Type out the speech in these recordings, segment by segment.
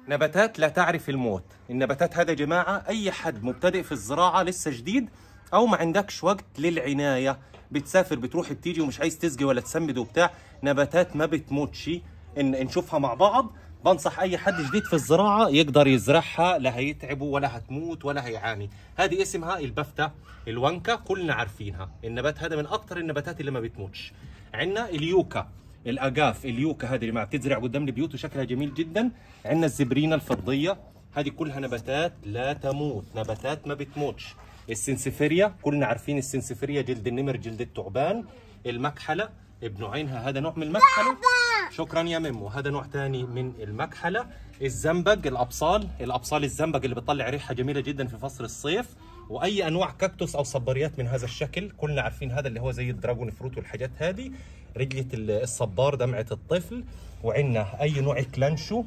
نباتات لا تعرف الموت النباتات هذا يا جماعة أي حد مبتدئ في الزراعة لسه جديد أو ما عندكش وقت للعناية بتسافر بتروح بتيجي ومش عايز تسقي ولا تسمد وبتاع نباتات ما بتموتش إن نشوفها مع بعض بنصح اي حد جديد في الزراعه يقدر يزرعها لا هيتعبه ولا هتموت ولا هيعاني هذه اسمها البفتة الونكا كلنا عارفينها النبات هذا من اكثر النباتات اللي ما بتموتش عندنا اليوكا الاجاف اليوكا هذه اللي ما بتزرع قدام البيوت وشكلها جميل جدا عندنا الزبرينه الفضيه هذه كلها نباتات لا تموت نباتات ما بتموتش السنسفيريا كلنا عارفين السنسفيريا جلد النمر جلد الثعبان المكحله ابن عينها هذا نوع من المكحله شكرا يا ميمو هذا نوع ثاني من المكحله الزنبق الابصال الابصال الزنبق اللي بتطلع ريحه جميله جدا في فصل الصيف واي انواع كاكتوس او صباريات من هذا الشكل كلنا عارفين هذا اللي هو زي الدراجون فروت والحاجات هذه رجله الصبار دمعه الطفل وعندنا اي نوع كلانشو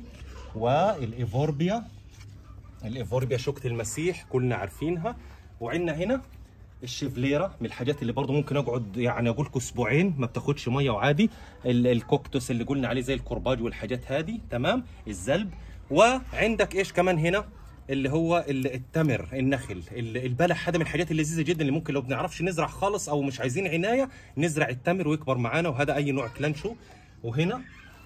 والايفوربيا الايفوربيا شوكه المسيح كلنا عارفينها وعندنا هنا الشيفليرا من الحاجات اللي برضو ممكن اقعد يعني اقول لكم اسبوعين ما بتاخدش ميه وعادي الكوكتوس اللي قلنا عليه زي الكرباج والحاجات هذه تمام الزلب وعندك ايش كمان هنا اللي هو التمر النخل البلح هذا من الحاجات اللذيذه جدا اللي ممكن لو بنعرفش نزرع خالص او مش عايزين عنايه نزرع التمر ويكبر معانا وهذا اي نوع كلانشو وهنا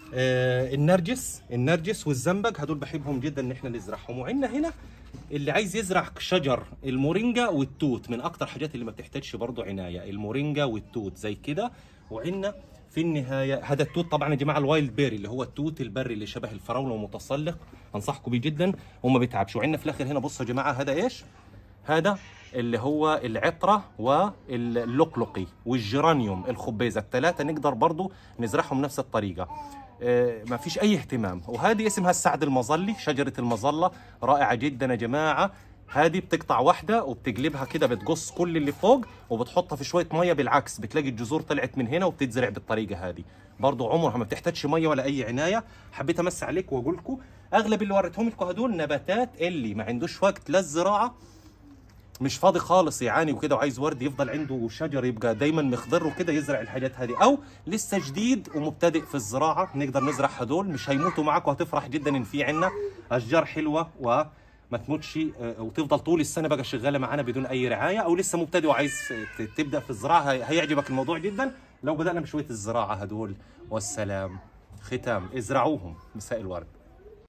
آه النرجس النرجس والزنبق هدول بحبهم جدا ان احنا نزرعهم وعندنا هنا اللي عايز يزرع شجر المورينجا والتوت من اكتر حاجات اللي ما بتحتاجش برضه عنايه المورينجا والتوت زي كده وعندنا في النهايه هذا التوت طبعا يا جماعه الوايلد بيري اللي هو التوت البري اللي شبه الفراوله ومتسلق انصحكم بيه جدا وما بيتعبش وعندنا في الاخر هنا بصوا يا جماعه هذا ايش هذا اللي هو العطره واللقلقي والجرانيوم الخبيزه الثلاثه نقدر برضو نزرعهم نفس الطريقه ما فيش اي اهتمام وهذه اسمها السعد المظلي شجره المظله رائعه جدا يا جماعه هذه بتقطع واحده وبتقلبها كده بتقص كل اللي فوق وبتحطها في شويه ميه بالعكس بتلاقي الجذور طلعت من هنا وبتتزرع بالطريقه هذه برضو عمرها ما بتحتاجش ميه ولا اي عنايه حبيت امس عليك واقول لكم اغلب اللي وريتهم لكم هدول نباتات اللي ما عندوش وقت للزراعه مش فاضي خالص يعاني وكده وعايز ورد يفضل عنده شجر يبقى دايما مخضر وكده يزرع الحاجات هذه او لسه جديد ومبتدئ في الزراعه نقدر نزرع هدول مش هيموتوا معك وهتفرح جدا ان في عندنا اشجار حلوه وما تموتش وتفضل طول السنه بقى شغاله معانا بدون اي رعايه او لسه مبتدئ وعايز تبدا في الزراعه هيعجبك الموضوع جدا لو بدانا بشويه الزراعه هدول والسلام ختام ازرعوهم مساء الورد